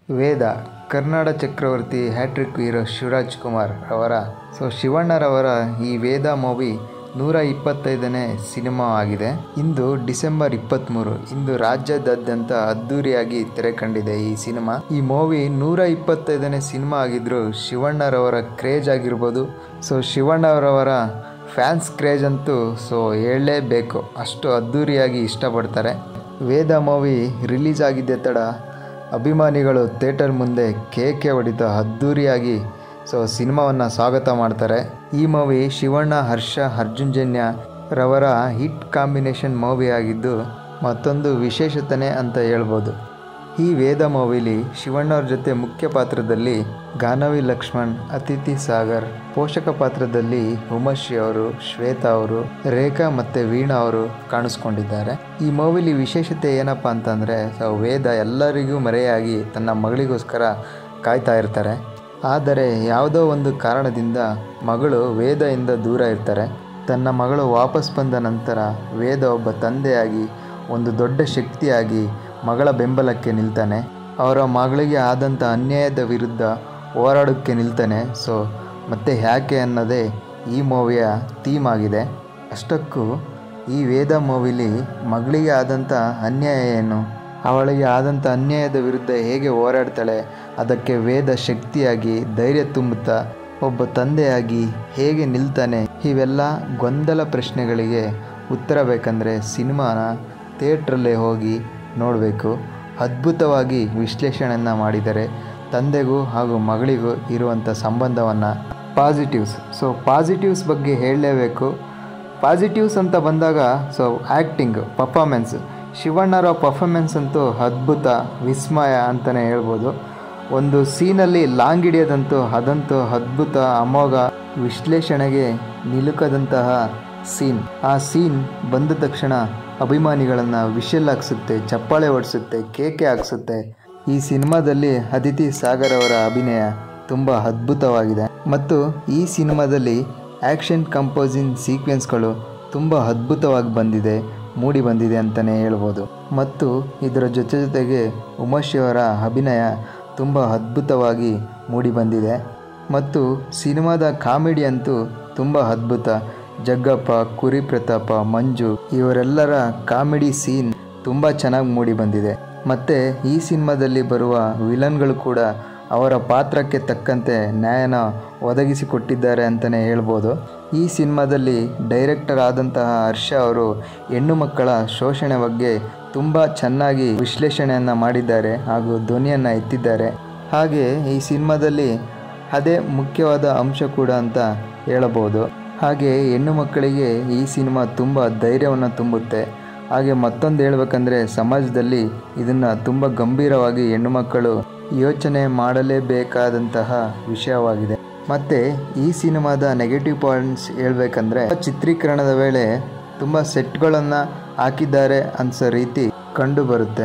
ವೇದ ಕನ್ನಡ ಚಕ್ರವರ್ತಿ hat trick hero Shivaraj Kumar ಅವರ so ಶಿವಣ್ಣರವರ ಈ ವೇದ ಮೂವಿ ನೂರ ಇಪ್ಪತ್ತೈದನೇ ಸಿನಿಮಾ ಆಗಿದೆ ಇಂದು ಡಿಸೆಂಬರ್ ಇಪ್ಪತ್ತ್ಮೂರು ಇಂದು ರಾಜ್ಯದಾದ್ಯಂತ ಅದ್ದೂರಿಯಾಗಿ ತೆರೆ ಕಂಡಿದೆ ಈ ಸಿನಿಮಾ ಈ ಮೂವಿ ನೂರ ಇಪ್ಪತ್ತೈದನೇ ಸಿನಿಮಾ ಆಗಿದ್ರು ಶಿವಣ್ಣರವರ ಕ್ರೇಜ್ ಆಗಿರ್ಬೋದು ಸೊ ಶಿವಣ್ಣರವರ ಫ್ಯಾನ್ಸ್ ಕ್ರೇಜ್ ಅಂತೂ ಸೊ ಹೇಳಲೇಬೇಕು ಅಷ್ಟು ಅದ್ದೂರಿಯಾಗಿ ಇಷ್ಟಪಡ್ತಾರೆ ವೇದ ಮೂವಿ ರಿಲೀಸ್ ಆಗಿದ್ದೆ ತಡ ಅಭಿಮಾನಿಗಳು ಥಿಯೇಟರ್ ಮುಂದೆ ಕೇಕೆ ಹೊಡಿತ ಅದ್ದೂರಿಯಾಗಿ ಸೊ ಸಿನಿಮಾವನ್ನು ಸ್ವಾಗತ ಮಾಡ್ತಾರೆ ಈ ಮೂವಿ ಶಿವಣ್ಣ ಹರ್ಷ ಅರ್ಜುನ್ಜನ್ಯ ರವರ ಹಿಟ್ ಕಾಂಬಿನೇಷನ್ ಮೂವಿ ಆಗಿದ್ದು ಮತ್ತೊಂದು ವಿಶೇಷತೆ ಅಂತ ಹೇಳ್ಬೋದು ಈ ವೇದ ಮೂವಿಲಿ ಶಿವಣ್ಣವ್ರ ಜೊತೆ ಮುಖ್ಯ ಪಾತ್ರದಲ್ಲಿ ಗಾನವಿ ಲಕ್ಷ್ಮಣ್ ಅತಿಥಿ ಸಾಗರ್ ಪೋಷಕ ಪಾತ್ರದಲ್ಲಿ ಉಮಶ್ರೀ ಅವರು ಶ್ವೇತಾ ಅವರು ರೇಖಾ ಮತ್ತು ವೀಣಾ ಅವರು ಕಾಣಿಸ್ಕೊಂಡಿದ್ದಾರೆ ಈ ಮೂವಿಲಿ ವಿಶೇಷತೆ ಏನಪ್ಪ ಅಂತಂದರೆ ಸೊ ವೇದ ಎಲ್ಲರಿಗೂ ಮರೆಯಾಗಿ ತನ್ನ ಮಗಳಿಗೋಸ್ಕರ ಕಾಯ್ತಾ ಇರ್ತಾರೆ ಆದರೆ ಯಾವುದೋ ಒಂದು ಕಾರಣದಿಂದ ಮಗಳು ವೇದದಿಂದ ದೂರ ಇರ್ತಾರೆ ತನ್ನ ಮಗಳು ವಾಪಸ್ ಬಂದ ನಂತರ ವೇದ ಒಬ್ಬ ತಂದೆಯಾಗಿ ಒಂದು ದೊಡ್ಡ ಶಕ್ತಿಯಾಗಿ ಮಗಳ ಬೆಂಬಲಕ್ಕೆ ನಿಲ್ತಾನೆ ಅವರ ಮಗಳಿಗೆ ಆದಂಥ ಅನ್ಯಾಯದ ವಿರುದ್ಧ ಹೋರಾಡೋಕ್ಕೆ ನಿಲ್ತಾನೆ ಸೊ ಮತ್ತೆ ಯಾಕೆ ಅನ್ನೋದೇ ಈ ಮೂವಿಯ ಥೀಮ್ ಆಗಿದೆ ಅಷ್ಟಕ್ಕೂ ಈ ವೇದ ಮೂವಿಲಿ ಮಗಳಿಗೆ ಆದಂಥ ಅನ್ಯಾಯ ಏನು ಅವಳಿಗೆ ಆದಂಥ ಅನ್ಯಾಯದ ವಿರುದ್ಧ ಹೇಗೆ ಹೋರಾಡ್ತಾಳೆ ಅದಕ್ಕೆ ವೇದ ಶಕ್ತಿಯಾಗಿ ಧೈರ್ಯ ತುಂಬುತ್ತಾ ಒಬ್ಬ ತಂದೆಯಾಗಿ ಹೇಗೆ ನಿಲ್ತಾನೆ ಇವೆಲ್ಲ ಗೊಂದಲ ಪ್ರಶ್ನೆಗಳಿಗೆ ಉತ್ತರ ಬೇಕಂದರೆ ಸಿನಿಮಾನ ಥಿಯೇಟ್ರಲ್ಲೇ ಹೋಗಿ ನೋಡಬೇಕು ಅದ್ಭುತವಾಗಿ ವಿಶ್ಲೇಷಣೆಯನ್ನು ಮಾಡಿದರೆ ತಂದೆಗೂ ಹಾಗೂ ಮಗಳಿಗೂ ಇರುವಂಥ ಸಂಬಂಧವನ್ನು ಪಾಸಿಟಿವ್ಸ್ ಸೊ ಪಾಸಿಟಿವ್ಸ್ ಬಗ್ಗೆ ಹೇಳಲೇಬೇಕು ಪಾಸಿಟಿವ್ಸ್ ಅಂತ ಬಂದಾಗ ಸೊ ಆ್ಯಕ್ಟಿಂಗ್ ಪರ್ಫಾಮೆನ್ಸ್ ಶಿವಣ್ಣರ ಪರ್ಫಾಮೆನ್ಸ್ ಅಂತೂ ಅದ್ಭುತ ವಿಸ್ಮಯ ಅಂತಲೇ ಹೇಳ್ಬೋದು ಒಂದು ಸೀನಲ್ಲಿ ಲಾಂಗ್ ಹಿಡಿಯೋದಂತೂ ಅದಂತೂ ಅದ್ಭುತ ಅಮೋಘ ವಿಶ್ಲೇಷಣೆಗೆ ನಿಲುಕದಂತಹ ಸೀನ್ ಆ ಸೀನ್ ಬಂದ ತಕ್ಷಣ ಅಭಿಮಾನಿಗಳನ್ನು ವಿಷಲ್ ಹಾಕ್ಸುತ್ತೆ ಚಪ್ಪಾಳೆ ಹೊಡಿಸುತ್ತೆ ಕೇಕೆ ಹಾಕ್ಸುತ್ತೆ ಈ ಸಿನಿಮಾದಲ್ಲಿ ಅದಿತಿ ಸಾಗರ್ ಅವರ ಅಭಿನಯ ತುಂಬ ಅದ್ಭುತವಾಗಿದೆ ಮತ್ತು ಈ ಸಿನಿಮಾದಲ್ಲಿ ಆ್ಯಕ್ಷನ್ ಕಂಪೋಸಿಂಗ್ ಸೀಕ್ವೆನ್ಸ್ಗಳು ತುಂಬ ಅದ್ಭುತವಾಗಿ ಬಂದಿದೆ ಮೂಡಿ ಬಂದಿದೆ ಅಂತಲೇ ಹೇಳ್ಬೋದು ಮತ್ತು ಇದರ ಜೊತೆ ಜೊತೆಗೆ ಉಮಾಶಿಯವರ ಅಭಿನಯ ತುಂಬ ಅದ್ಭುತವಾಗಿ ಮೂಡಿ ಬಂದಿದೆ ಮತ್ತು ಸಿನಿಮಾದ ಕಾಮಿಡಿ ಅಂತೂ ತುಂಬ ಅದ್ಭುತ ಜಗ್ಗಪ್ಪ ಕುರಿ ಪ್ರತಾಪ ಮಂಜು ಇವರೆಲ್ಲರ ಕಾಮಿಡಿ ಸೀನ್ ತುಂಬ ಚೆನ್ನಾಗಿ ಮೂಡಿ ಬಂದಿದೆ ಮತ್ತು ಈ ಸಿನಿಮಾದಲ್ಲಿ ಬರುವ ವಿಲನ್ಗಳು ಕೂಡ ಅವರ ಪಾತ್ರಕ್ಕೆ ತಕ್ಕಂತೆ ನ್ಯಾಯನ ಒದಗಿಸಿಕೊಟ್ಟಿದ್ದಾರೆ ಅಂತಲೇ ಹೇಳ್ಬೋದು ಈ ಸಿನಿಮಾದಲ್ಲಿ ಡೈರೆಕ್ಟರ್ ಆದಂತಹ ಹರ್ಷ ಅವರು ಹೆಣ್ಣು ಮಕ್ಕಳ ಶೋಷಣೆ ಬಗ್ಗೆ ತುಂಬ ಚೆನ್ನಾಗಿ ವಿಶ್ಲೇಷಣೆಯನ್ನು ಮಾಡಿದ್ದಾರೆ ಹಾಗೂ ಧ್ವನಿಯನ್ನು ಎತ್ತಿದ್ದಾರೆ ಹಾಗೆ ಈ ಸಿನಿಮಾದಲ್ಲಿ ಅದೇ ಮುಖ್ಯವಾದ ಅಂಶ ಕೂಡ ಅಂತ ಹೇಳಬಹುದು ಹಾಗೆ ಹೆಣ್ಣು ಮಕ್ಕಳಿಗೆ ಈ ಸಿನಿಮಾ ತುಂಬ ಧೈರ್ಯವನ್ನು ತುಂಬುತ್ತೆ ಹಾಗೆ ಮತ್ತೊಂದು ಹೇಳ್ಬೇಕಂದ್ರೆ ಸಮಾಜದಲ್ಲಿ ಇದನ್ನು ತುಂಬ ಗಂಭೀರವಾಗಿ ಹೆಣ್ಣು ಮಕ್ಕಳು ಯೋಚನೆ ಮಾಡಲೇಬೇಕಾದಂತಹ ವಿಷಯವಾಗಿದೆ ಮತ್ತು ಈ ಸಿನಿಮಾದ ನೆಗೆಟಿವ್ ಪಾಯಿಂಟ್ಸ್ ಹೇಳ್ಬೇಕಂದ್ರೆ ಚಿತ್ರೀಕರಣದ ವೇಳೆ ತುಂಬ ಸೆಟ್ಗಳನ್ನು ಹಾಕಿದ್ದಾರೆ ಅನ್ಸೋ ರೀತಿ ಕಂಡು ಬರುತ್ತೆ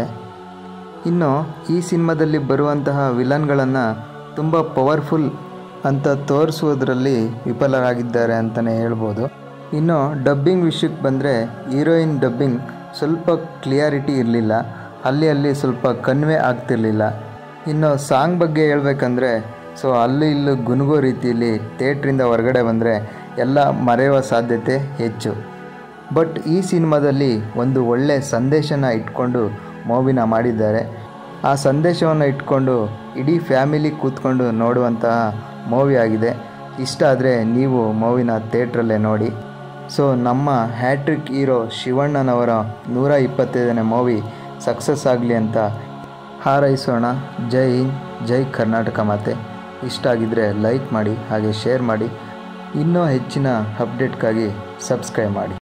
ಇನ್ನು ಈ ಸಿನಿಮಾದಲ್ಲಿ ಬರುವಂತಹ ವಿಲನ್ಗಳನ್ನು ತುಂಬ ಪವರ್ಫುಲ್ ಅಂತ ತೋರಿಸುವುದರಲ್ಲಿ ವಿಫಲರಾಗಿದ್ದಾರೆ ಅಂತಲೇ ಹೇಳ್ಬೋದು ಇನ್ನು ಡಬ್ಬಿಂಗ್ ವಿಷಯಕ್ಕೆ ಬಂದರೆ ಹೀರೋಯಿನ್ ಡಬ್ಬಿಂಗ್ ಸ್ವಲ್ಪ ಕ್ಲಿಯಾರಿಟಿ ಇರಲಿಲ್ಲ ಅಲ್ಲಿ ಅಲ್ಲಿ ಸ್ವಲ್ಪ ಕನ್ವೆ ಆಗ್ತಿರ್ಲಿಲ್ಲ ಇನ್ನು ಸಾಂಗ್ ಬಗ್ಗೆ ಹೇಳ್ಬೇಕಂದ್ರೆ ಸೊ ಅಲ್ಲಿ ಇಲ್ಲೂ ಗುನುಗೋ ರೀತಿಯಲ್ಲಿ ಥಿಯೇಟ್ರಿಂದ ಹೊರಗಡೆ ಬಂದರೆ ಎಲ್ಲ ಮರೆಯುವ ಸಾಧ್ಯತೆ ಹೆಚ್ಚು ಬಟ್ ಈ ಸಿನಿಮಾದಲ್ಲಿ ಒಂದು ಒಳ್ಳೆಯ ಸಂದೇಶನ ಇಟ್ಕೊಂಡು ಮೂವಿನ ಮಾಡಿದ್ದಾರೆ ಆ ಸಂದೇಶವನ್ನು ಇಟ್ಕೊಂಡು ಇಡೀ ಫ್ಯಾಮಿಲಿ ಕೂತ್ಕೊಂಡು ನೋಡುವಂತಹ ಮೂವಿ ಆಗಿದೆ ಇಷ್ಟ ಆದರೆ ನೀವು ಮೂವಿನ ಥಿಯೇಟ್ರಲ್ಲೇ ನೋಡಿ ಸೊ ನಮ್ಮ ಹ್ಯಾಟ್ರಿಕ್ ಹೀರೋ ಶಿವಣ್ಣನವರ ನೂರ ಇಪ್ಪತ್ತೈದನೇ ಮೂವಿ ಸಕ್ಸಸ್ ಆಗಲಿ ಅಂತ ಹಾರೈಸೋಣ ಜೈ ಹಿಂದ್ ಜೈ ಕರ್ನಾಟಕ ಮಾತೆ ಇಷ್ಟ ಆಗಿದ್ದರೆ ಲೈಕ್ ಮಾಡಿ ಹಾಗೆ ಶೇರ್ ಮಾಡಿ ಇನ್ನೂ ಹೆಚ್ಚಿನ ಅಪ್ಡೇಟ್ಗಾಗಿ ಸಬ್ಸ್ಕ್ರೈಬ್ ಮಾಡಿ